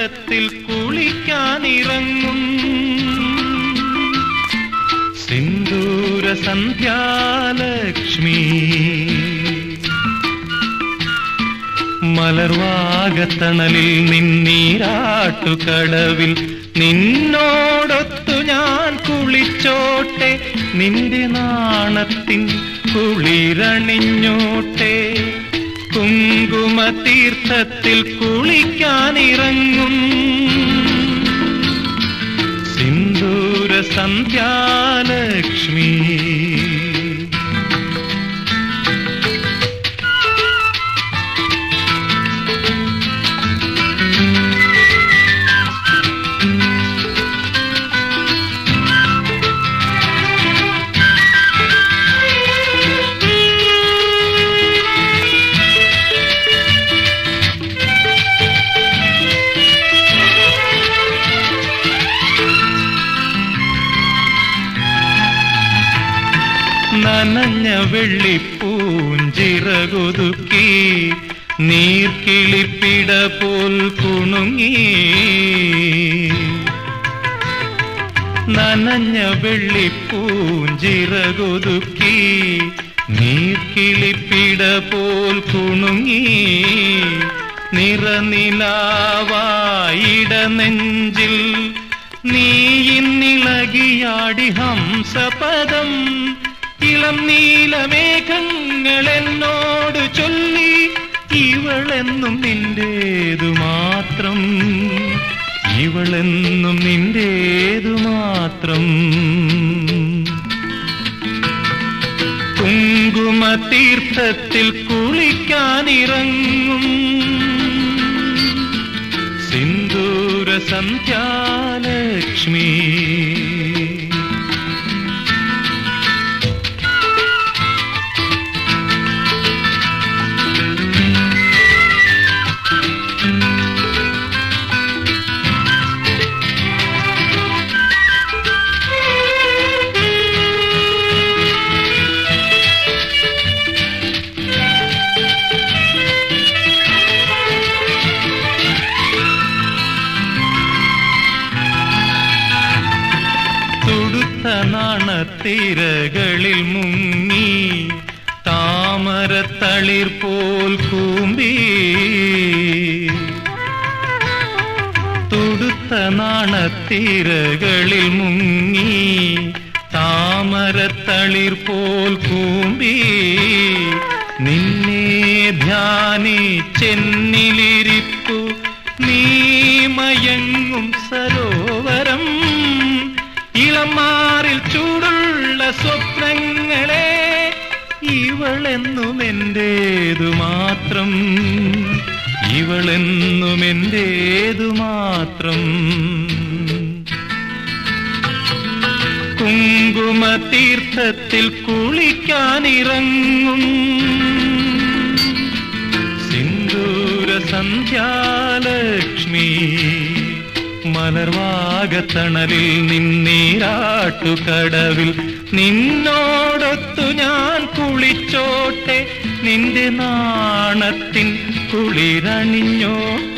തീർത്ഥത്തിൽ കുളിക്കാനിറങ്ങും സിന്ദൂര സന്ധ്യാലക്ഷ്മി മലർവാകത്തണലിൽ നിന്നീരാട്ടുകടവിൽ നിന്നോടൊത്തു ഞാൻ കുളിച്ചോട്ടെ നിന്റെ നാണത്തിൻ കുളിരണിഞ്ഞോട്ടെ കുങ്കുമ തീർത്ഥത്തിൽ കുളിക്കാനിറങ്ങും സിന്ദൂര സന്ധ്യാലക്ഷ്മി നനഞ്ഞ വെള്ളിപ്പൂഞ്ചിറകൊതുക്കി നീർക്കിളിപ്പിട പോൽ കുണുങ്ങി നനഞ്ഞ വെള്ളിപ്പൂഞ്ചിറകൊതുക്കി നീർക്കിളിപ്പിട പോൽ കുണുങ്ങി നിറനിലാവായിട നെഞ്ചിൽ നീ ഇന്നിളകിയാടി ഹംസപദം ഇളം നീലമേഘങ്ങൾ എന്നോട് ചൊല്ലി ഇവളെന്നും നിന്റേതു മാത്രം ഇവളെന്നും നിന്റേതു മാത്രം കുങ്കുമ തീർത്ഥത്തിൽ കുളിക്കാനിറങ്ങും സിന്ദൂര സന്ധ്യാലക്ഷ്മി തുടുത്ത നാണത്തിരകളിൽ മുങ്ങി താമരത്തളിർ പോൽ കൂമ്പി തുടുത്ത നാണത്തിരകളിൽ മുങ്ങി താമരത്തളിർ പോൽ കൂമ്പി നിന്നെ ധ്യാനിച്ചെന്നിലിരിപ്പു നീ മയങ്ങും സരോവരം ഇളമാറിൽ ചൂടുള്ള സ്വപ്നങ്ങളെ ഇവളെന്നും എന്റേതു മാത്രം ഇവളെന്നും എന്റേതു മാത്രം കുങ്കുമ തീർത്ഥത്തിൽ കുളിക്കാനിറങ്ങും സിന്ദൂര സന്ധ്യാലക്ഷ്മി മലർവാകത്തണലിൽ നിന്നീരാട്ടുകടവിൽ നിന്നോടൊത്തു ഞാൻ കുളിച്ചോട്ടെ നിന്റെ നാണത്തിൻ കുളിരണിഞ്ഞോട്ടെ